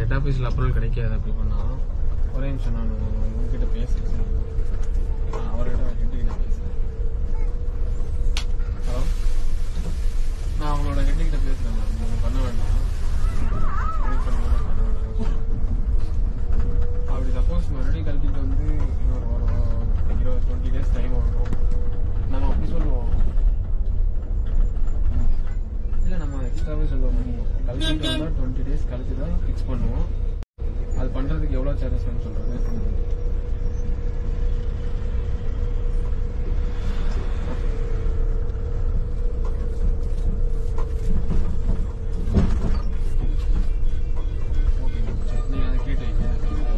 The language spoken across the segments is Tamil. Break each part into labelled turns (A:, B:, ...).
A: ஹெட் ஆஃபீஸில் அப்ரூவல் கிடைக்காது அப்படி பண்ணா ஒரே நிமிஷம் நான் உங்ககிட்ட பேசுறேன் சரி நான் அவர்கிட்ட ஹெட் கிட்ட பேசுறேன் ஹலோ நான் அவங்களோட ஹெட் கிட்ட பேசுறேன் மேம் நீங்க பண்ண வேண்டாம் வெயிட் பண்ணுங்க நான் பண்ண வேண்டாம் அப்படி சப்போஸ் மறுபடியும் கழட்டிட்டு வந்து இன்னொரு ஒரு இருபது டுவெண்ட்டி டேஸ் டைம் ஆகும் நம்ம அப்படி சொல்லுவோம் இல்லை நம்ம எக்ஸ்ட்ராவே சொல்லுவோம் கழிச்சுட்டு வந்தால் டுவெண்ட்டி டேஸ் கழிச்சு தான் ஃபிக்ஸ் பண்ணுவோம் அது பண்ணுறதுக்கு எவ்வளோ சார்ஜஸ் வேணும் சொல்கிறது ஓகே சரி நீங்கள் அதை கேட்டு வைங்க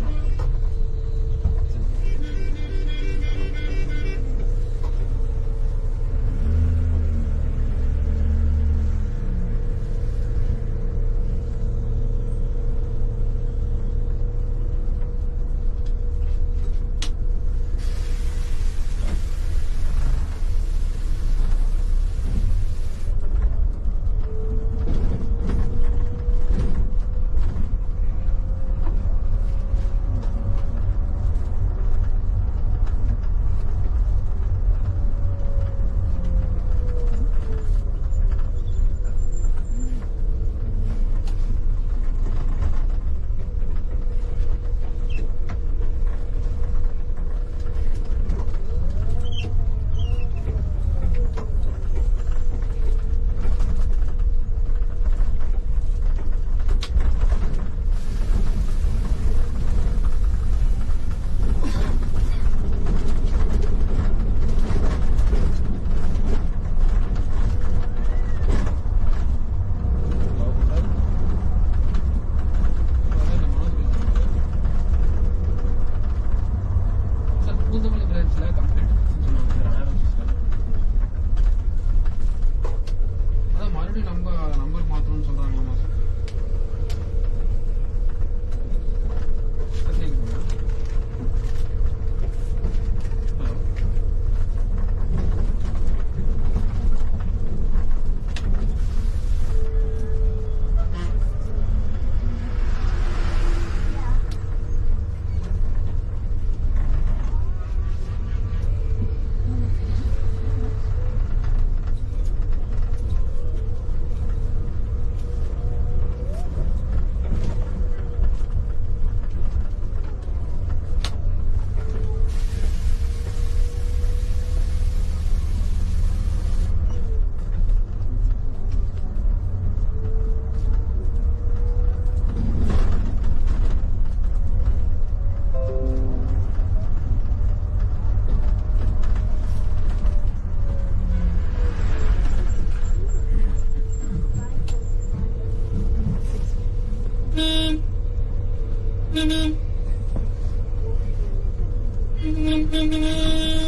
A: ஹலோ சார் சார் நான் மனோஜ் பேசுகிறேன் சார் பூந்தமல்லி பிரான்ச்சில் கம்ப்ளைண்ட் சொன்னாங்க சார் ஆயிரம் சார் அதான் மறுபடியும் நம்ம நம்பர் மாற்றணும்னு சொல்கிறாங்களாமா சார் சார் கேட்குதுங்களா ஹலோ
B: Mm-hmm.